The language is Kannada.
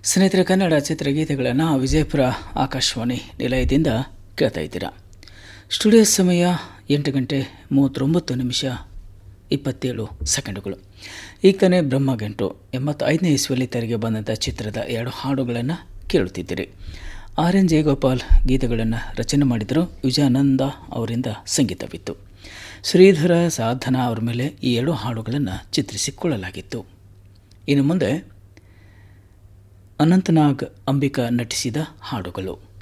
ಸ್ನೇಹಿತರ ಕನ್ನಡ ಚಿತ್ರಗೀತೆಗಳನ್ನು ವಿಜಯಪುರ ಆಕಾಶವಾಣಿ ನಿಲಯದಿಂದ ಕೇಳ್ತಾ ಇದ್ದೀರಾ ಸ್ಟುಡಿಯೋ ಸಮಯ ಎಂಟು ಗಂಟೆ ಮೂವತ್ತೊಂಬತ್ತು ನಿಮಿಷ ಇಪ್ಪತ್ತೇಳು ಸೆಕೆಂಡುಗಳು ಈಗನೇ ಬ್ರಹ್ಮಗಂಟು ಎಂಬತ್ತೈದನೇ ಇಸ್ವಿಯಲ್ಲಿ ತೆರೆಗೆ ಬಂದಂಥ ಚಿತ್ರದ ಎರಡು ಹಾಡುಗಳನ್ನು ಕೇಳುತ್ತಿದ್ದೀರಿ ಆರ್ ಎನ್ ಜಯಗೋಪಾಲ್ ಗೀತೆಗಳನ್ನು ರಚನೆ ಮಾಡಿದರು ವಿಜಯಾನಂದ ಅವರಿಂದ ಸಂಗೀತವಿತ್ತು ಶ್ರೀಧರ ಸಾಧನಾ ಅವರ ಮೇಲೆ ಈ ಎರಡು ಹಾಡುಗಳನ್ನು ಚಿತ್ರಿಸಿಕೊಳ್ಳಲಾಗಿತ್ತು ಇನ್ನು ಮುಂದೆ ಅನಂತನಾಗ್ ಅಂಬಿಕಾ ನಟಿಸಿದ ಹಾಡುಗಳು